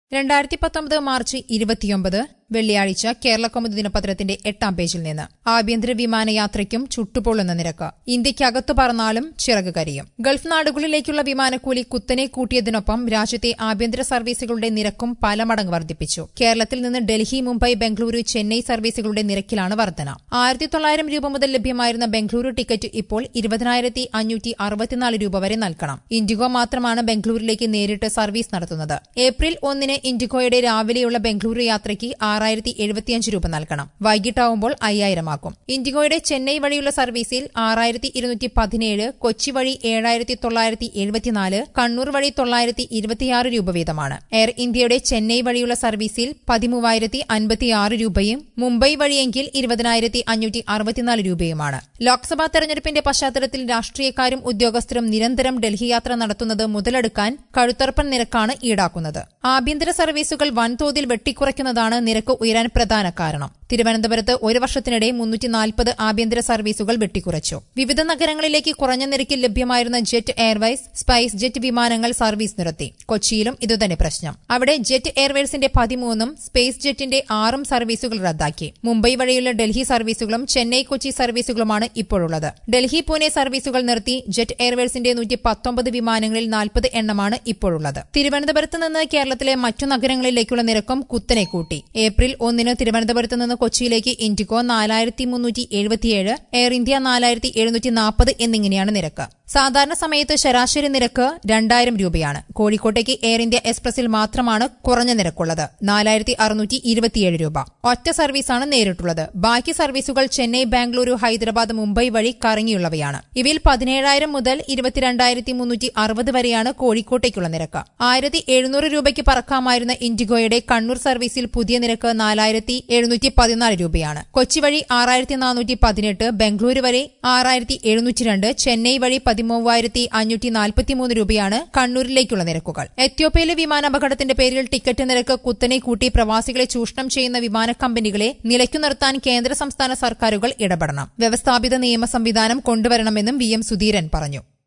രണ്ടായിരത്തി പത്തൊമ്പത് മാർച്ച് ഇരുപത്തിയൊമ്പത് വെള്ളിയാഴ്ച കേരള കൗമുദി ദിനപത്രത്തിന്റെ എട്ടാം പേജിൽ നിന്ന് ആഭ്യന്തര വിമാനയാത്രയ്ക്കും ചുട്ടുപൊള്ളുന്ന നിരക്ക് ഇന്ത്യക്കകത്തു പറന്നാലും ചിറക് കരിയും ഗൾഫ് നാടുകളിലേക്കുള്ള വിമാനക്കൂലി കുത്തനെ കൂട്ടിയതിനൊപ്പം രാജ്യത്തെ ആഭ്യന്തര സർവീസുകളുടെ നിരക്കും പല മടങ്ങ് വർദ്ധിപ്പിച്ചു കേരളത്തിൽ നിന്ന് ഡൽഹി മുംബൈ ബംഗളൂരു ചെന്നൈ സർവീസുകളുടെ നിരക്കിലാണ് വർധന ആയിരത്തി തൊള്ളായിരം രൂപ മുതൽ ലഭ്യമായിരുന്ന ബംഗളൂരു ടിക്കറ്റ് ഇപ്പോൾ ഇരുപതിനായിരത്തി അഞ്ഞൂറ്റി അറുപത്തിനാല് രൂപ വരെ നൽകണം ഇൻഡിഗോ മാത്രമാണ് ബംഗളൂരിലേക്ക് നേരിട്ട് സർവീസ് നടത്തുന്നത് ഏപ്രിൽ ഒന്നിന് ഇൻഡിഗോയുടെ രാവിലെയുള്ള ബംഗളൂരു യാത്രയ്ക്ക് ആറായിരത്തി എഴുപത്തിയഞ്ച് രൂപ നൽകണം വൈകിട്ടാവുമ്പോൾ അയ്യായിരമാക്കും ഇൻഡിഗോയുടെ ചെന്നൈ വഴിയുള്ള സർവീസിൽ ആറായിരത്തി ഇരുന്നൂറ്റി പതിനേഴ് കൊച്ചി വഴി ഏഴായിരത്തി തൊള്ളായിരത്തി എഴുപത്തിനാല് കണ്ണൂർ വഴി തൊള്ളായിരത്തി ഇരുപത്തിയാറ് രൂപ വീതമാണ് എയർ ഇന്ത്യയുടെ ചെന്നൈ വഴിയുള്ള സർവീസിൽ പതിമൂവായിരത്തി അൻപത്തിയാറ് രൂപയും മുംബൈ വഴിയെങ്കിൽ ഇരുപതിനായിരത്തി അഞ്ഞൂറ്റി അറുപത്തിനാല് രൂപയുമാണ് ലോക്സഭാ തെരഞ്ഞെടുപ്പിന്റെ പശ്ചാത്തലത്തിൽ രാഷ്ട്രീയക്കാരും ഉദ്യോഗസ്ഥരും നിരന്തരം ഡൽഹി യാത്ര നടത്തുന്നത് മുതലെടുക്കാൻ കഴുത്തർപ്പൻ നിരക്കാണ് ഈടാക്കുന്നത് ആഭ്യന്തര സർവീസുകൾ വൻതോതിൽ വെട്ടിക്കുറയ്ക്കുന്നതാണ് നിരക്ക് ഉയരാൻ പ്രധാന കാരണം തിരുവനന്തപുരത്ത് ഒരു വർഷത്തിനിടെ മുന്നൂറ്റി നാൽപ്പത് ആഭ്യന്തര സർവീസുകൾ വെട്ടിക്കുറച്ചു വിവിധ നഗരങ്ങളിലേക്ക് കുറഞ്ഞ നിരക്കിൽ ലഭ്യമായിരുന്ന ജെറ്റ് എയർവേസ് സ്പൈസ് ജെറ്റ് വിമാനങ്ങൾ സർവീസ് നിർത്തി കൊച്ചിയിലും ഇതുതന്നെ പ്രശ്നം അവിടെ ജെറ്റ് എയർവേസിന്റെ പതിമൂന്നും സ്പേസ് ജെറ്റിന്റെ ആറും സർവീസുകൾ റദ്ദാക്കി മുംബൈ വഴിയുള്ള ഡൽഹി സർവീസുകളും ചെന്നൈ കൊച്ചി സർവീസുകളുമാണ് ഇപ്പോഴുള്ളത് ഡൽഹി പൂനെ സർവീസുകൾ നിർത്തി ജെറ്റ് എയർവേസിന്റെ നൂറ്റി പത്തൊമ്പത് വിമാനങ്ങളിൽ നാൽപ്പത് എണ്ണമാണ് ഇപ്പോഴുള്ളത് തിരുവനന്തപുരത്ത് നിന്ന് കേരളത്തിലെ മറ്റു നഗരങ്ങളിലേക്കുള്ള നിരക്കും കുത്തനെ കൂട്ടി ഏപ്രിൽ ഒന്നിന് തിരുവനന്തപുരത്ത് നിന്ന് കൊച്ചിയിലേക്ക് ഇൻഡിഗോ നാലായിരത്തി മുന്നൂറ്റി എഴുപത്തിയേഴ് എയർ ഇന്ത്യ നാലായിരത്തി എഴുന്നൂറ്റി നാൽപ്പത് എന്നിങ്ങനെയാണ് നിരക്ക് സാധാരണ സമയത്ത് ശരാശരി നിരക്ക് രണ്ടായിരം രൂപയാണ് കോഴിക്കോട്ടേക്ക് എയർ ഇന്ത്യ എക്സ്പ്രസിൽ മാത്രമാണ് കുറഞ്ഞ നിരക്കുള്ളത് നാലായിരത്തി അറുന്നൂറ്റി ഇരുപത്തിയേഴ് രൂപ ഒറ്റ സർവീസാണ് നേരിട്ടുള്ളത് ബാക്കി സർവീസുകൾ ചെന്നൈ ബാംഗ്ലൂരു ഹൈദരാബാദ് മുംബൈ വഴി കറങ്ങിയുള്ളവയാണ് ഇവയിൽ പതിനേഴായിരം മുതൽ ഇരുപത്തിരണ്ടായിരത്തി മുന്നൂറ്റി അറുപത് വരെയാണ് കോഴിക്കോട്ടേക്കുള്ള നിരക്ക് ആയിരത്തി എഴുന്നൂറ് രൂപയ്ക്ക് പറക്കാമായിരുന്ന ഇൻഡിഗോയുടെ കണ്ണൂർ സർവീസിൽ പുതിയ നിരക്ക് നാലായിരത്തി എഴുന്നൂറ്റി പതിനാല് രൂപയാണ് കൊച്ചി വഴി ആറായിരത്തി നാനൂറ്റി പതിനെട്ട് ബംഗളൂരു വരെ ആറായിരത്തി എഴുന്നൂറ്റി രണ്ട് ചെന്നൈ വഴി പതിമൂവായിരത്തി അഞ്ഞൂറ്റി നാൽപ്പത്തിമൂന്ന് രൂപയാണ് കണ്ണൂരിലേക്കുള്ള നിരക്കുകൾ എത്യോപ്യയിലെ വിമാനാപകടത്തിന്റെ പേരിൽ ടിക്കറ്റ് നിരക്ക് കുത്തനെ കൂട്ടി പ്രവാസികളെ ചൂഷണം ചെയ്യുന്ന വിമാന കമ്പനികളെ നിലയ്ക്കു നിർത്താൻ കേന്ദ്ര സംസ്ഥാന സർക്കാരുകൾ ഇടപെടണം വ്യവസ്ഥാപിത നിയമ സംവിധാനം കൊണ്ടുവരണമെന്നും വി എം സുധീരൻ പറഞ്ഞു